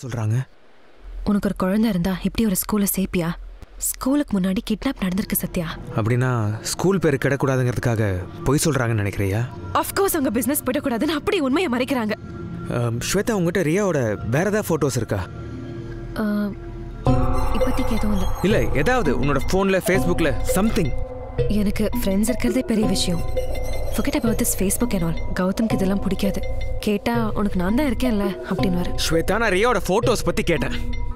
சொல்றாங்க உனக்கு ஒரு குழந்தை இருந்தா இப்படி ஒரு ஸ்கூல்ல சேர்ப்பியா ஸ்கூலுக்கு முன்னாடி கிட்னாப் நடந்திருக்கு சத்யா அப்படின்னா ஸ்கூல் பேர் கிடக்கூடாதுங்கிறதுக்காக பொய் சொல்றாங்கன்னு நினைக்கிறியா அஃப்கோர்ஸ் அவங்க பிசினஸ் போயிடக்கூடாதுன்னு அப்படி உண்மையை மறைக்கிறாங்க அம், ஸ்வேதா உங்ககிட்ட ரியாவோட வேற ஏதாவது ஃபோட்டோஸ் இருக்கா அஹ், இப்போதைக்கு எதுவும் இல்லை இல்லை ஏதாவது உன்னோட ஃபோனில் ஃபேஸ்புக்கில் சம்திங் எனக்கு ஃப்ரெண்ட்ஸ் இருக்கிறதே பெரிய விஷயம் forget about this Facebook and all கௌதம்க்கு இதெல்லாம் பிடிக்காது கேட்டா உனக்கு நான் தான் இருக்கேன்ல அப்படின்னு ஸ்வேதா நான் ரியாவோட ஃபோட்டோஸ் பற்றி கேட்டேன்